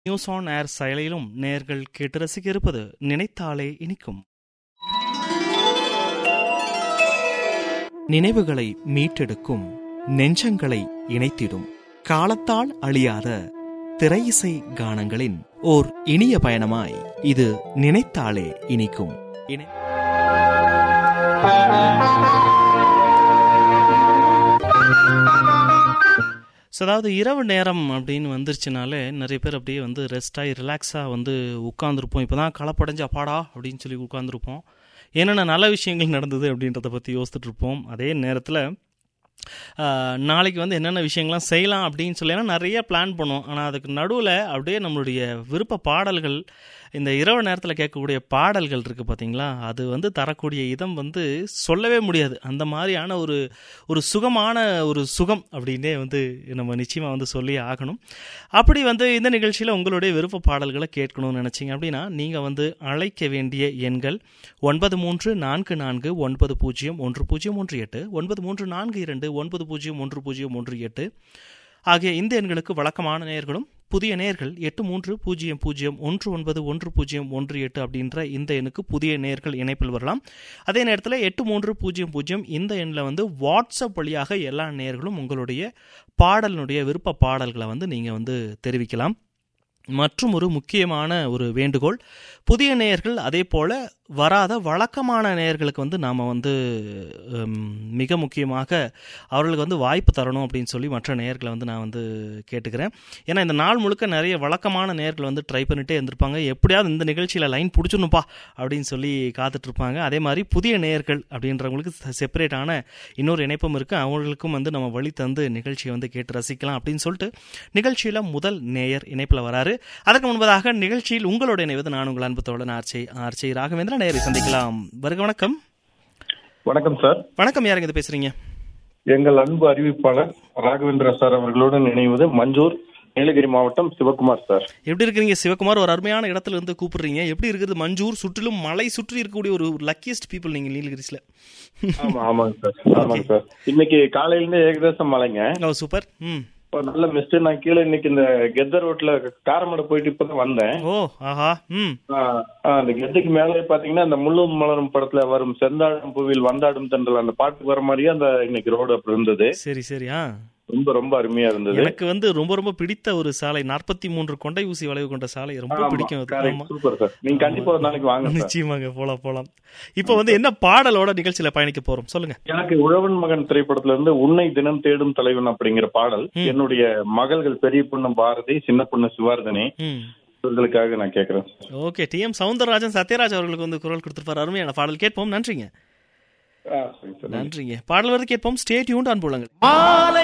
news on air செயலிலும் நேர்கள் கேட்டு ரசிக்க இருப்பது நினைத்தாலே இனிக்கும் நினைவுகளை மீட்டெடுக்கும் நெஞ்சங்களை இணைத்திடும் காலத்தால் அழியாத திரையிசை கானங்களின் ஓர் இனிய பயணமாய் இது நினைத்தாலே இனிக்கும் இணை- ஸோ அதாவது இரவு நேரம் அப்படின்னு வந்துருச்சுனாலே நிறைய பேர் அப்படியே வந்து ரெஸ்டாகி ரிலாக்ஸாக வந்து உட்காந்துருப்போம் இப்போ தான் களப்படைஞ்சு அப்பாடா அப்படின்னு சொல்லி உட்காந்துருப்போம் என்னென்ன நல்ல விஷயங்கள் நடந்தது அப்படின்றத பற்றி யோசிச்சுட்டு இருப்போம் அதே நேரத்தில் நாளைக்கு வந்து என்னென்ன விஷயங்கள்லாம் செய்யலாம் அப்படின்னு சொல்லி ஏன்னா நிறைய பிளான் பண்ணுவோம் ஆனால் அதுக்கு நடுவில் அப்படியே நம்மளுடைய விருப்ப பாடல்கள் இந்த இரவு நேரத்தில் கேட்கக்கூடிய பாடல்கள் இருக்குது பார்த்தீங்களா அது வந்து தரக்கூடிய இதம் வந்து சொல்லவே முடியாது அந்த மாதிரியான ஒரு ஒரு சுகமான ஒரு சுகம் அப்படின்னே வந்து நம்ம நிச்சயமாக வந்து சொல்லி ஆகணும் அப்படி வந்து இந்த நிகழ்ச்சியில் உங்களுடைய விருப்ப பாடல்களை கேட்கணும்னு நினச்சிங்க அப்படின்னா நீங்கள் வந்து அழைக்க வேண்டிய எண்கள் ஒன்பது மூன்று நான்கு நான்கு ஒன்பது பூஜ்ஜியம் ஒன்று பூஜ்ஜியம் ஒன்று எட்டு ஒன்பது மூன்று நான்கு இரண்டு ஒன்பது பூஜ்ஜியம் ஒன்று பூஜ்ஜியம் ஒன்று எட்டு ஆகிய இந்த எண்களுக்கு வழக்கமான நேயர்களும் புதிய நேர்கள் எட்டு மூன்று பூஜ்ஜியம் பூஜ்ஜியம் ஒன்று ஒன்பது ஒன்று பூஜ்ஜியம் ஒன்று எட்டு அப்படின்ற இந்த எண்ணுக்கு புதிய நேர்கள் இணைப்பில் வரலாம் அதே நேரத்தில் எட்டு மூன்று பூஜ்ஜியம் பூஜ்ஜியம் இந்த எண்ணில் வந்து வாட்ஸ்அப் வழியாக எல்லா நேர்களும் உங்களுடைய பாடலினுடைய விருப்ப பாடல்களை வந்து நீங்கள் வந்து தெரிவிக்கலாம் மற்றும் ஒரு முக்கியமான ஒரு வேண்டுகோள் புதிய நேயர்கள் அதே போல் வராத வழக்கமான நேயர்களுக்கு வந்து நாம் வந்து ஹம், மிக முக்கியமாக அவர்களுக்கு வந்து வாய்ப்பு தரணும் அப்படின்னு சொல்லி மற்ற நேயர்களை வந்து நான் வந்து கேட்டுக்கிறேன் ஏன்னா இந்த நாள் முழுக்க நிறைய வழக்கமான நேயர்கள் வந்து ட்ரை பண்ணிட்டே இருந்திருப்பாங்க எப்படியாவது இந்த நிகழ்ச்சியில் லைன் பிடிச்சிடணுப்பா அப்படின்னு சொல்லி காத்துட்ருப்பாங்க அதே மாதிரி புதிய நேயர்கள் அப்படின்றவங்களுக்கு செப்பரேட்டான இன்னொரு இணைப்பும் இருக்குது அவங்களுக்கும் வந்து நம்ம வழி தந்து நிகழ்ச்சியை வந்து கேட்டு ரசிக்கலாம் அப்படின்னு சொல்லிட்டு நிகழ்ச்சியில் முதல் நேயர் இணைப்பில் வராரு அதற்கு முன்பதாக நிகழ்ச்சியில் உங்களோட இணைவது நான் உங்கள் அன்பு தோழன் ஆர்ச்சி ஆர்ச்சி ராகவேந்திரன் நேயரை சந்திக்கலாம் வருக வணக்கம் வணக்கம் சார் வணக்கம் யாருங்க இது பேசுறீங்க எங்கள் அன்பு அறிவிப்பாளர் ராகவேந்திர சார் அவர்களுடன் இணைவது மஞ்சூர் நீலகிரி மாவட்டம் சிவகுமார் சார் எப்படி இருக்கிறீங்க சிவகுமார் ஒரு அருமையான இடத்துல இருந்து கூப்பிடுறீங்க எப்படி இருக்குது மஞ்சூர் சுற்றிலும் மலை சுற்றி இருக்கக்கூடிய ஒரு லக்கியஸ்ட் பீப்புள் நீங்க நீலகிரிஸ்ல ஆமா ஆமாங்க சார் ஆமாங்க சார் இன்னைக்கு காலையில இருந்து ஏகதேசம் மழைங்க ஓ சூப்பர் ம் ஒரு நல்ல மிஸ்ட் நான் கீழே இன்னைக்கு இந்த கெத்த ரோட்ல காரமடை போயிட்டு இப்பதான் வந்தேன் ஓ ஆஹா ம் ஆ, ஆ, அந்த கெத்துக்கு மேலே பாத்தீங்கன்னா அந்த முள்ளும் மலரும் படத்துல வரும் செந்தாழம் பூவில் வந்தாடும் தென்றல் அந்த பாட்டுக்கு வர மாதிரியே அந்த இன்னைக்கு ரோடு அப்படி இருந்தது சரி சரி ஆ ரொம்ப ரொம்ப அருமையா இருந்தது எனக்கு வந்து ரொம்ப ரொம்ப பிடித்த ஒரு சாலை நாற்பத்தி மூன்று கொண்டை ஊசி வளைவு கொண்ட சாலை ரொம்ப பிடிக்கும் அது ஆமா சூப்பர் சார் நீங்க கண்டிப்பா ஒரு நாளைக்கு வாங்க சார் நிச்சயமாங்க போலாம் போலாம் இப்போ வந்து என்ன பாடலோட நிகழ்ச்சியில பயணிக்க போறோம் சொல்லுங்க எனக்கு உழவன் மகன் திரைப்படத்துல இருந்து உன்னை தினம் தேடும் தலைவன் அப்படிங்கிற பாடல் என்னுடைய மகள்கள் பெரிய பொண்ணு பாரதி சின்ன பொண்ணு சிவார்தனி ம் இவர்களுக்காக நான் கேக்குறேன் ஓகே டி எம் சவுந்தரராஜன் சத்யராஜ் அவர்களுக்கு வந்து குரல் கொடுத்திருப்பார் அருமையான பாடல் கேட்போம் நன்றிங்க ஆ, சரிங்க சார் நன்றிங்க பாடல் வருது கேட்போம் ஸ்டே டியூன் அன்புள்ளங்கள்